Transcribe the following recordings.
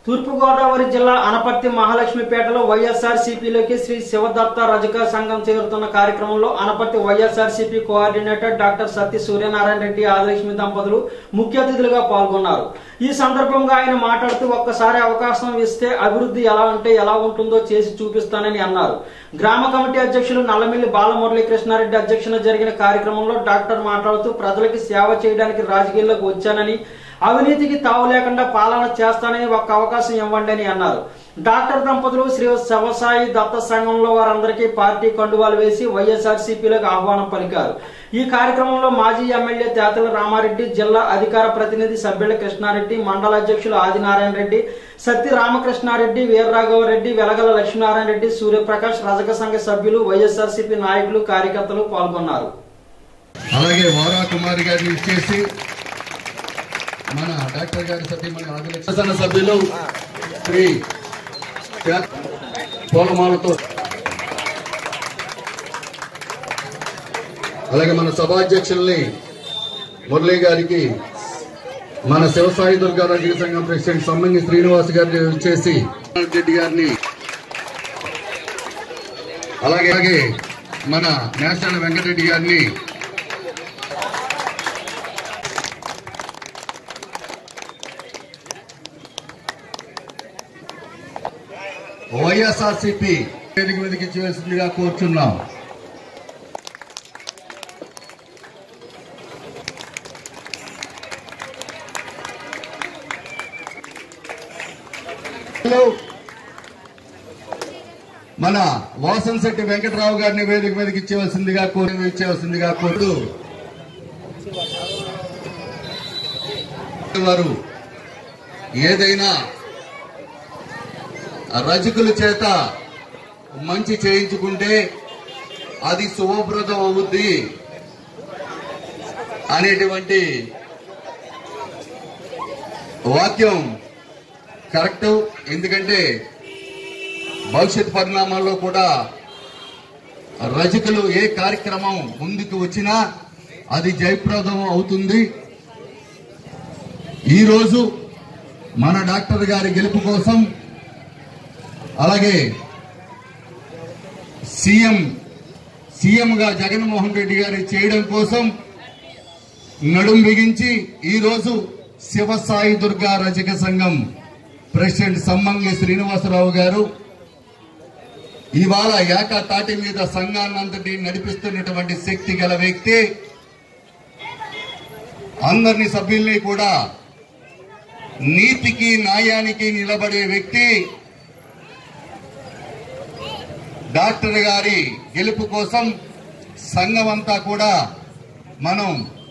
తూర్పుగోదావరి జిల్లా అనపర్తి మహాలక్ష్మిపేటలో వైఎస్ఆర్ సిపిలోకి శ్రీ శివదత్త రజక సంఘం చేరుతున్న కార్యక్రమంలో Anaparthi YSR CP coordinator doctor Satya Suryanarayana Reddy Adilakshmi దంపతులు ముఖ్య అతిథులుగా పాల్గొన్నారు ఈ సందర్భంగా ఆయన మాట్లాడుతూ ఒక్కసారి అవకాశం ఇస్తే అభివృద్ధి ఎలా ఉంటే ఎలా ఉంటుందో చేసి చూపిస్తానని అన్నారు గ్రామ కమిటీ అధ్యక్షులు నల్లమిల్లి బాలమురళీ కృష్ణారెడ్డి అధ్యక్షన జరిగిన కార్యక్రమంలో డాక్టర్ మాట్లాడుతూ ప్రజలకి సేవ చేయడానికి రాజకీయాల్లోకి వచ్చానని అవినీతికి తావు లేకుండా పాలన చేస్తానని ఒక అవకాశం ఇవ్వండి అని అన్నారు డాక్టర్ దంపతులు శ్రీ శవసాయి దత్త సంఘంలో వారందరికీ పార్టీ కండువాలు వేసి వైఎస్ఆర్సీపీలకు ఆహ్వానం పలికారు ఈ కార్యక్రమంలో మాజీ ఎమ్మెల్యే తేతల రామారెడ్డి జిల్లా అధికార ప్రతినిధి సభ్యుల కృష్ణారెడ్డి మండల అధ్యక్షులు ఆదినారాయణ రెడ్డి సత్తి రామకృష్ణారెడ్డి వీర్రాఘవరెడ్డి వెలగల లక్ష్మీనారాయణ రెడ్డి సూర్యప్రకాష్ రజక సంఘ సభ్యులు వైఎస్ఆర్సీపీ నాయకులు కార్యకర్తలు పాల్గొన్నారు అలాగే వారా కుమారి గారిని ఇచ్చేసి మన డాక్టర్ గారి సతీమణి ఆదిలక్ష్మ సభ్యులు శ్రీ త్యా- పూలమాలతో అలాగే మన సభాధ్యక్షుల్ని మురళీ గారికి మన శివసాయి దుర్గా రాజకీయ సంఘం ప్రెసిడెంట్ సమ్మంగి శ్రీనివాస్ గారిని వచ్చేసి రెడ్డి గారిని అలాగే అలాగే మన నేషనల్ వెంకటరెడ్డి గారిని వైఎస్ఆర్సిపి వేదిక మీదకి చేయవలసిందిగా కోరుచున్నాం హలో. మన వాసంశెట్టి వెంకటరావు గారిని వేదిక మీదకి ఇచ్చేవలసిందిగా కోరి ఇచ్చేవలసిందిగా కోరుతూ వారు ఏదైనా రజకుల చేత మంచి చేయించుకుంటే అది శుభప్రదం అవుద్ది అనేటువంటి వాక్యం కరెక్ట్ ఎందుకంటే భవిష్యత్ పరిణామాల్లో కూడా రజకులు ఏ కార్యక్రమం ముందుకు వచ్చినా అది జయప్రదం అవుతుంది ఈరోజు మన డాక్టర్ గారి గెలుపు కోసం అలాగే సీఎం సీఎంగా జగన్మోహన్ రెడ్డి గారి చేయడం కోసం నడుం బిగించి ఈరోజు శివసాయి దుర్గా రజక సంఘం ప్రెసిడెంట్ సమ్మంగి శ్రీనివాసరావు గారు ఇవాళ ఏకతాటి మీద సంఘాన్నంతటి నడిపిస్తున్నటువంటి శక్తి గల వ్యక్తి అందరిని సభ్యుల్ని కూడా నీతికి న్యాయానికి నిలబడే వ్యక్తి డాక్టర్ గారి గెలుపు కోసం సంఘం అంతా కూడా మనం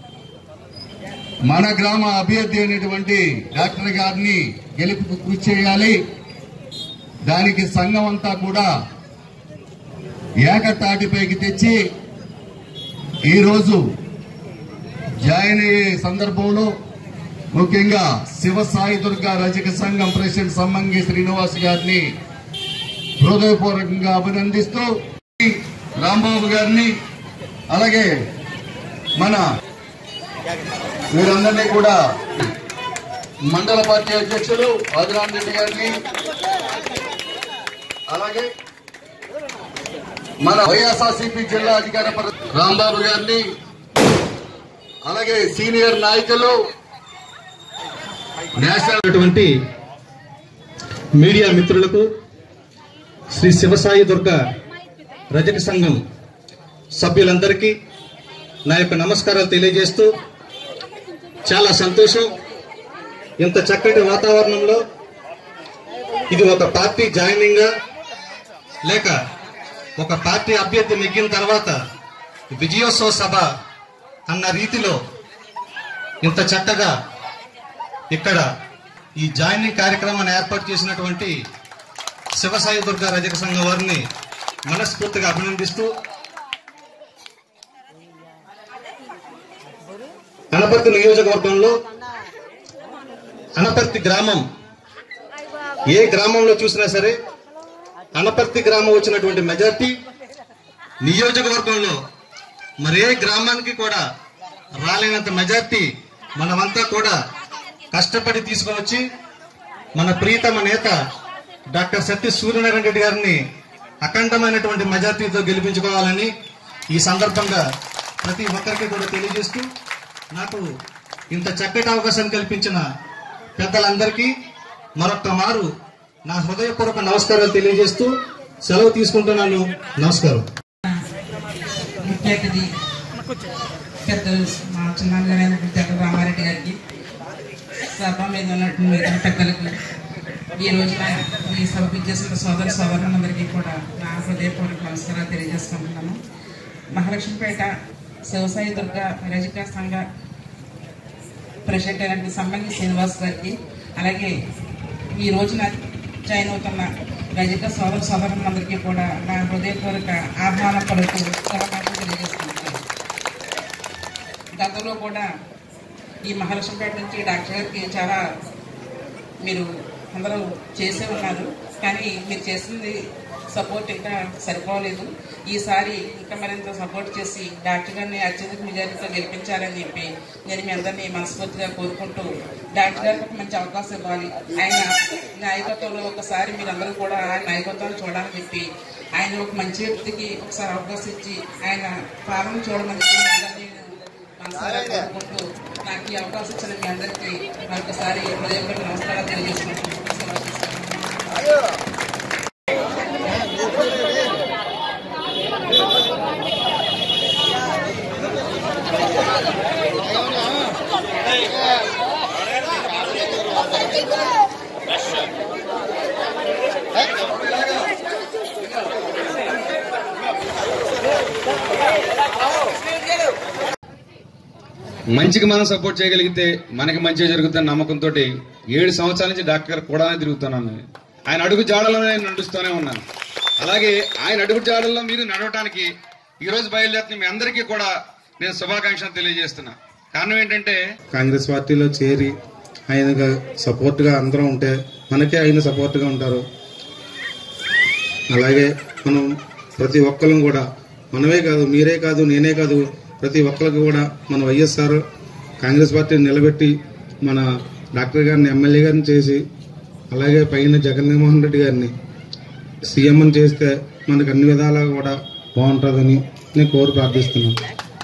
మన గ్రామ అభ్యర్థి అయినటువంటి డాక్టర్ గారిని గెలుపుకు కృషి చేయాలి దానికి సంఘం అంతా కూడా ఏకతాటిపైకి తెచ్చి ఈరోజు జాయిన్ అయ్యే సందర్భంలో ముఖ్యంగా శివసాయి దుర్గా రజక సంఘం ప్రెసిడెంట్ సమ్మంగి శ్రీనివాస్ గారిని హృదయపూర్వకంగా అభినందిస్తూ రాంబాబు గారిని అలాగే మన వీరందరినీ కూడా మండల పార్టీ అధ్యక్షులు ఆదిరామ్ రెడ్డి గారిని అలాగే మన వైఎస్ఆర్సీపీ జిల్లా అధికార ప్రతి- రాంబాబు గారిని అలాగే సీనియర్ నాయకులు నేషనల్ ఉన్నటువంటి మీడియా మిత్రులకు శ్రీ శివసాయి దుర్గ రజక సంఘం సభ్యులందరికీ నా యొక్క నమస్కారాలు తెలియజేస్తూ చాలా సంతోషం ఇంత చక్కటి వాతావరణంలో ఇది ఒక పార్టీ జాయినింగా లేక ఒక పార్టీ అభ్యర్థి నెగ్గిన తర్వాత విజయోత్సవ సభ అన్న రీతిలో ఇంత చక్కగా ఇక్కడ ఈ జాయినింగ్ కార్యక్రమాన్ని ఏర్పాటు చేసినటువంటి శివసాయి దుర్గా రజక సంఘం వారిని మనస్ఫూర్తిగా అభినందిస్తూ అనపర్తి నియోజకవర్గంలో అనపర్తి గ్రామం ఏ గ్రామంలో చూసినా సరే అనపర్తి గ్రామం వచ్చినటువంటి మెజార్టీ నియోజకవర్గంలో మరే గ్రామానికి కూడా రాలేనంత మెజార్టీ మనమంతా కూడా కష్టపడి తీసుకొని వచ్చి మన ప్రియతమ నేత డాక్టర్ సత్య సూర్యనారాయణ రెడ్డి గారిని అఖండమైనటువంటి మెజార్టీతో గెలిపించుకోవాలని ఈ సందర్భంగా ప్రతి ఒక్కరికి కూడా తెలియజేస్తూ నాకు ఇంత చక్కటి అవకాశం కల్పించిన పెద్దలందరికీ మరొక్క మారు నా హృదయపూర్వక నమస్కారాలు తెలియజేస్తూ సెలవు తీసుకుంటున్నాను నమస్కారం ముఖ్య అతిథి పెద్దలు మా చిన్నగారైనటువంటి పెద్ద రామారెడ్డి గారికి సభ మీద ఉన్నటువంటి మిగతా పెద్దలకు ఈ రోజున ఈ సభకు ఇచ్చేసిన సోదర సోదరులందరికీ కూడా నా హృదయపూర్వక నమస్కారాలు తెలియజేసుకుంటున్నాను మహాలక్ష్మిపేట శివసాయి దుర్గ రజికా సంఘ ప్రెసిడెంట్ అయినటువంటి సంబంధి శ్రీనివాస్ గారికి అలాగే ఈ రోజున జాయిన్ అవుతున్న రజిక సోదర సోదరులందరికీ కూడా నా హృదయపూర్వక ఆహ్వాన పలుకు శుభాకాంక్షలు తెలియజేసుకుంటున్నాను గతంలో కూడా ఈ మహాలక్ష్మిపేట నుంచి డాక్టర్ గారికి చాలా మీరు అందరూ చేసే ఉన్నారు కానీ మీరు చేసింది సపోర్ట్ ఇంకా సరిపోలేదు ఈసారి ఇంకా మరింత సపోర్ట్ చేసి డాక్టర్ గారిని అత్యధిక మెజారిటీతో గెలిపించాలని చెప్పి నేను మీ అందరినీ మనస్ఫూర్తిగా కోరుకుంటూ డాక్టర్ గారికి ఒక మంచి అవకాశం ఇవ్వాలి ఆయన నాయకత్వంలో ఒకసారి మీరందరూ కూడా ఆయన నాయకత్వాన్ని చూడాలని చెప్పి ఆయన ఒక మంచి వ్యక్తికి ఒకసారి అవకాశం ఇచ్చి ఆయన పాలన చూడమని చెప్పి మీ అందరినీ మనసారా కోరుకుంటూ నాకు ఈ అవకాశం ఇచ్చిన మీ అందరికీ మరొకసారి హృదయపూర్వక నమస్కారాలు తెలియజేసుకుంటున్నాను సెలవు తీసుకుంటున్నాను. మంచికి మనం సపోర్ట్ చేయగలిగితే మనకి మంచిగా జరుగుతున్న నమ్మకంతో ఏడు సంవత్సరాల నుంచి డాక్టర్ గారు కూడా తిరుగుతున్నాను ఆయన అడుగు జాడలో నేను నడుస్తూనే ఉన్నాను అలాగే ఆయన అడుగు జాడల్లో మీరు నడవటానికి ఈ రోజు బయలుదేరుతున్న మీ అందరికీ కూడా నేను శుభాకాంక్షలు తెలియజేస్తున్నా కారణం ఏంటంటే కాంగ్రెస్ పార్టీలో చేరి ఆయనగా సపోర్ట్గా అందరం ఉంటే మనకే ఆయన సపోర్ట్గా ఉంటారు అలాగే మనం ప్రతి ఒక్కరం కూడా మనమే కాదు మీరే కాదు నేనే కాదు ప్రతి ఒక్కరికి కూడా మన వైఎస్ఆర్ కాంగ్రెస్ పార్టీని నిలబెట్టి మన డాక్టర్ గారిని ఎమ్మెల్యే గారిని చేసి అలాగే పైన జగన్మోహన్ రెడ్డి గారిని సీఎం చేస్తే మనకు అన్ని విధాలా కూడా బాగుంటుందని నేను కోరి ప్రార్థిస్తున్నాను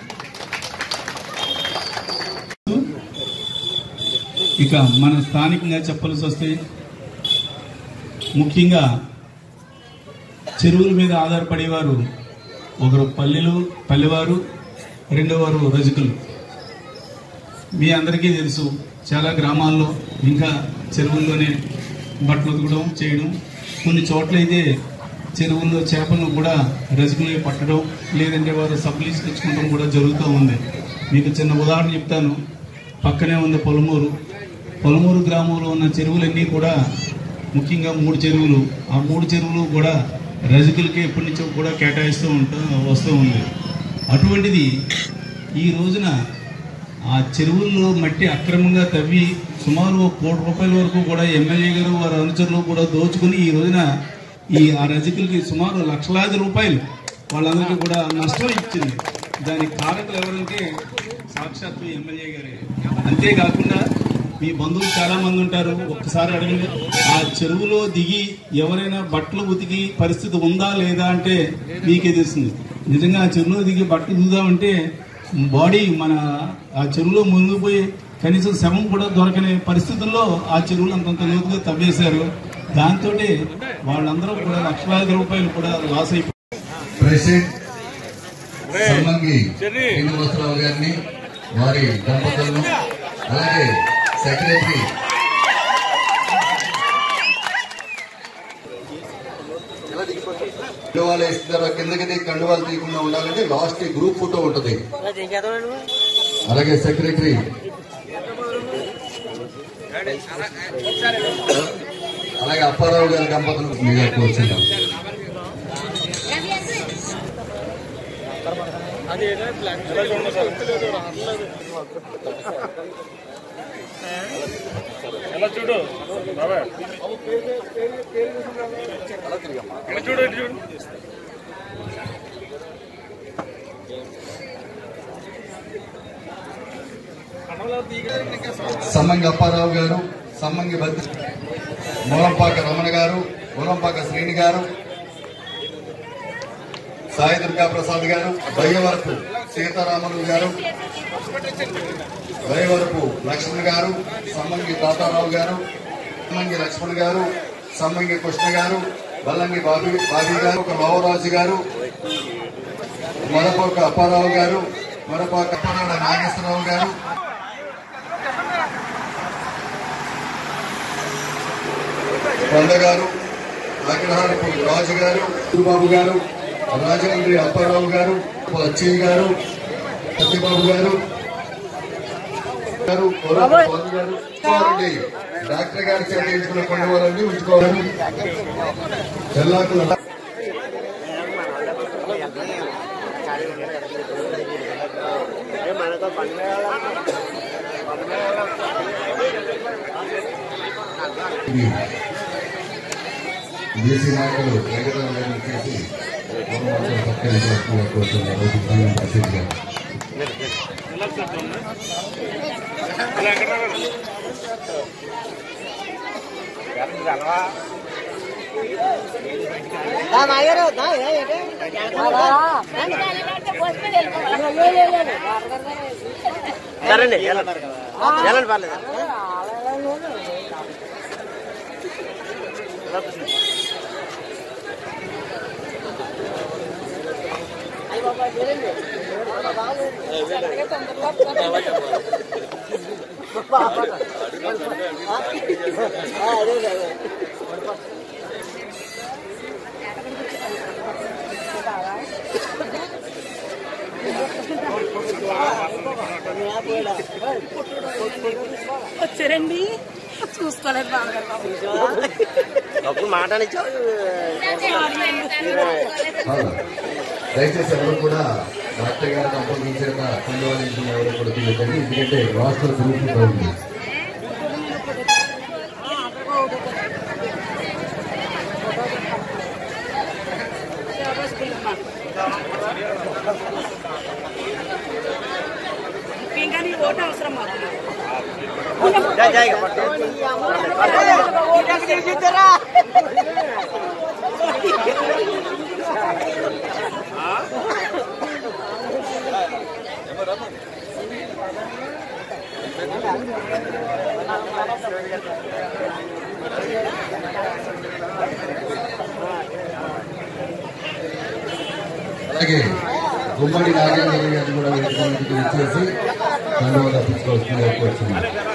ఇక మన స్థానికంగా చెప్పాల్సి వస్తే ముఖ్యంగా చెరువుల మీద ఆధారపడేవారు ఒకరు పల్లెలు పల్లెవారు రెండోవారు రజకులు మీ అందరికీ తెలుసు చాలా గ్రామాల్లో ఇంకా చెరువుల్లోనే బట్టలు ఉతకడం చేయడం కొన్ని చోట్లయితే చెరువుల్లో చేపలను కూడా రజకులే పట్టడం లేదంటే వారు సప్లీస్ తెచ్చుకోవడం కూడా జరుగుతూ ఉంది మీకు చిన్న ఉదాహరణ చెప్తాను పక్కనే ఉంది పొలమూరు పొలమూరు గ్రామంలో ఉన్న చెరువులన్నీ కూడా ముఖ్యంగా మూడు చెరువులు ఆ మూడు చెరువులు కూడా రజకులకి ఎప్పటి నుంచో కూడా కేటాయిస్తూ ఉంటా వస్తూ ఉంది అటువంటిది ఈ రోజున ఆ చెరువుల్లో మట్టి అక్రమంగా తవ్వి సుమారు ఒక కోటి రూపాయల వరకు కూడా ఎమ్మెల్యే గారు వారి అనుచరులు కూడా దోచుకుని ఈ రోజున ఈ ఆ రజకులకి సుమారు లక్షలాది రూపాయలు వాళ్ళందరికీ కూడా నష్టం ఇచ్చింది దానికి కారకులు ఎవరంటే సాక్షాత్తు ఎమ్మెల్యే గారే అంతేకాకుండా మీ బంధువులు చాలా మంది ఉంటారు ఒక్కసారి అడగండి ఆ చెరువులో దిగి ఎవరైనా బట్టలు ఉతికి పరిస్థితి ఉందా లేదా అంటే మీకే తెలుస్తుంది నిజంగా ఆ చెరువులో దిగి బట్టలు ఉతుకుదామంటే బాడీ మన ఆ చెరువులో మునిగిపోయి కనీసం శవం కూడా దొరకని పరిస్థితుల్లో ఆ చెరువులు అంతంత లోతుగా తవ్వేశారు దాంతో వాళ్ళందరూ కూడా లక్షలాది రూపాయలు కూడా లాస్ అయిపోయి ప్రెసిడెంట్ సమ్మంగి శ్రీనివాసరావు గారిని వారి దంపతులను అలాగే సెక్రటరీ కండువాలు వేస్తున్నారు కిందకి కండువాలు తీయకుండా ఉండాలంటే లాస్ట్ గ్రూప్ ఫోటో ఉంటుంది అలాగే సెక్రటరీ అలాగే అప్పారావు గారి దంపతులు మీద కూర్చుంటాం సమ్మంగి అప్పారావు గారు సమ్మంగి బద్రి మూలంపాక రమణ గారు మూలంపాక శ్రేణి గారు సాయి దుర్గా ప్రసాద్ గారు దయ్యవరపు సీతారాములు గారు దయవరపు లక్ష్మణ్ గారు సమ్మంగి తాతారావు గారు సమ్మంగి లక్ష్మణ్ గారు సమ్మంగి కృష్ణ గారు బల్లంగి బాబీ బాబీ గారు ఒక లోవరాజు గారు మరొక అప్పారావు గారు మరొక అప్పారాడ నాగేశ్వరరావు గారు కొండ గారు అగ్రహారపు రాజు గారు బాబు గారు రాజమండ్రి అప్పారావు గారు అచ్చయ్య గారు సత్యబాబు గారు గారు కోరపు స్వామి గారు ఉంచుకోవాలండి డాక్టర్ గారి చేత ఎంచుకున్న కొన్ని వారండి ఉంచుకోవాలి ఎల్లాకుల ఇది దేశీ నాయకులు వెంకటరావు గారిని చేసి గవర్నమెంట్ సత్కరించాల్సిందిగా కోరుతున్నారు రోజు జీవన్ ప్రసిద్ధి గారు సరేండి వెళ్ళండి వెళ్ళండి పర్లేదు వచ్చారండి చూసుకోలేదు బావగారు బాబు. అప్పుడు మాట్లాడించావు అవును. దయచేసి ఎవరు కూడా డాక్టర్ గారి కంపల్సరీ చేత పొందవలసిన ఎవరు కూడా తెలియదండి ఎందుకంటే రాష్ట్ర గ్రూప్ ఉంది ఇంకా నీ ఓటు అవసరం మాకు అలాగే గుమ్మడి నాగేంద్ర గారిని కూడా వేదిక మీదకి వచ్చేసి కండువ తప్పించుకోవాల్సిందిగా కోరుతున్నాను